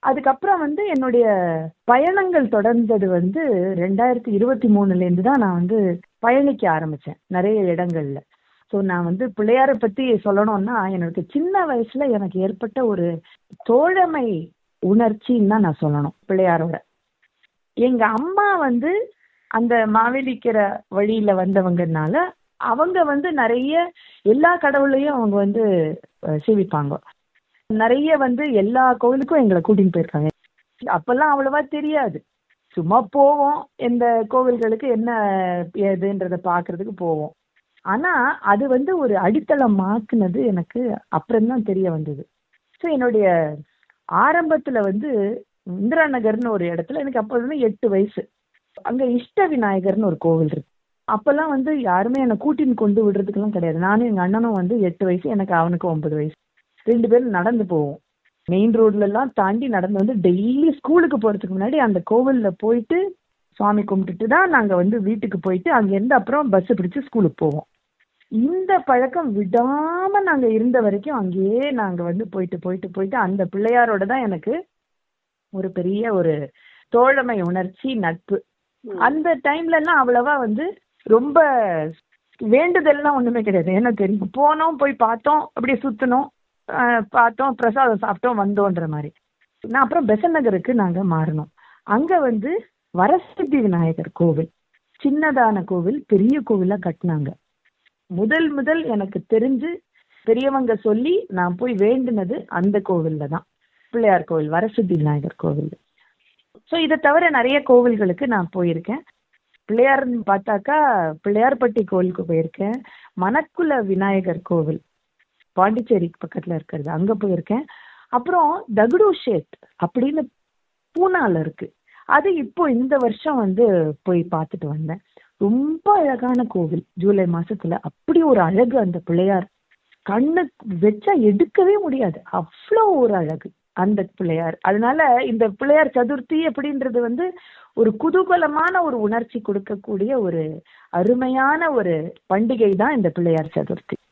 அதுக்கப்புறம் வந்து என்னுடைய பயணங்கள் தொடர்ந்தது வந்து ரெண்டாயிரத்தி இருபத்தி மூணுலேருந்து தான் நான் வந்து பயணிக்க ஆரம்பித்தேன் நிறைய இடங்கள்ல ஸோ நான் வந்து பிள்ளையாரை பற்றி சொல்லணும்னா எனக்கு சின்ன வயசுல எனக்கு ஏற்பட்ட ஒரு தோழமை உணர்ச்சின்னு தான் நான் சொல்லணும் பிள்ளையாரோட எங்க அம்மா வந்து அந்த மாவேலிக்கிற வழியில வந்தவங்கனால அவங்க வந்து நிறைய எல்லா கடவுளையும் அவங்க வந்து அஹ், சேவிப்பாங்க நிறைய வந்து எல்லா கோவிலுக்கும் எங்களை கூட்டின்னு போயிருக்காங்க அப்பெல்லாம் அவ்வளவா தெரியாது சும்மா போவோம் இந்த கோவில்களுக்கு என்ன ஏதுன்றத பார்க்கறதுக்கு போவோம் ஆனா அது வந்து ஒரு அடித்தளம் மாக்குனது எனக்கு அப்புறம்தான் தெரிய வந்தது ஸோ என்னுடைய ஆரம்பத்துல வந்து இந்திரா நகர்னு ஒரு இடத்துல எனக்கு அப்போ வந்து எட்டு வயசு அங்க இஷ்ட விநாயகர்னு ஒரு கோவில் இருக்கு அப்பெல்லாம் வந்து யாருமே என்னை கூட்டின்னு கொண்டு விடுறதுக்கெல்லாம் கிடையாது நானும் எங்க அண்ணனும் வந்து எட்டு வயசு எனக்கு அவனுக்கு ஒன்பது வயசு ரெண்டு பேரும் நடந்து போவோம் மெயின் ரோட்ல எல்லாம் தாண்டி நடந்து வந்து டெய்லி ஸ்கூலுக்கு போறதுக்கு முன்னாடி அந்த கோவில்ல போயிட்டு சுவாமி கும்பிட்டுட்டு தான் நாங்க வந்து வீட்டுக்கு போயிட்டு அங்கிருந்து அப்புறம் பஸ் பிடிச்சு ஸ்கூலுக்கு போவோம் இந்த பழக்கம் விடாம நாங்க இருந்த வரைக்கும் அங்கேயே நாங்க வந்து போயிட்டு போயிட்டு போயிட்டு அந்த பிள்ளையாரோட தான் எனக்கு ஒரு பெரிய ஒரு தோழமை உணர்ச்சி நட்பு அந்த டைம்ல எல்லாம் அவ்வளவா வந்து ரொம்ப வேண்டுதல்லாம் ஒண்ணுமே கிடையாது என்ன தெரியும் போனோம் போய் பார்த்தோம் அப்படியே சுத்தினோம் ஆஹ் பார்த்தோம் பிரசாதம் சாப்பிட்டோம் வந்தோன்ற மாதிரி நான் அப்புறம் பெசன் நகருக்கு நாங்க மாறினோம் அங்க வந்து வரசித்தி விநாயகர் கோவில் சின்னதான கோவில் பெரிய கோவிலா கட்டினாங்க முதல் முதல் எனக்கு தெரிஞ்சு பெரியவங்க சொல்லி நான் போய் வேண்டினது அந்த கோவில்ல தான் பிள்ளையார் கோவில் வரசித்தி விநாயகர் கோவில் ஸோ இதை தவிர நிறைய கோவில்களுக்கு நான் போயிருக்கேன் பிள்ளையார்னு பார்த்தாக்கா பிள்ளையார்பட்டி கோவிலுக்கு போயிருக்கேன் மணக்குள விநாயகர் கோவில் பாண்டிச்சேரி பக்கத்துல இருக்கிறது அங்க போயிருக்கேன் அப்புறம் தகுடு ஷேட் அப்படின்னு பூனால இருக்கு அது இப்போ இந்த வருஷம் வந்து போய் பார்த்துட்டு வந்தேன் ரொம்ப அழகான கோவில் ஜூலை மாசத்துல அப்படி ஒரு அழகு அந்த பிள்ளையார் கண்ணு வச்சா எடுக்கவே முடியாது அவ்வளோ ஒரு அழகு அந்த பிள்ளையார் அதனால இந்த பிள்ளையார் சதுர்த்தி அப்படின்றது வந்து ஒரு குதூகலமான ஒரு உணர்ச்சி கொடுக்கக்கூடிய ஒரு அருமையான ஒரு பண்டிகை தான் இந்த பிள்ளையார் சதுர்த்தி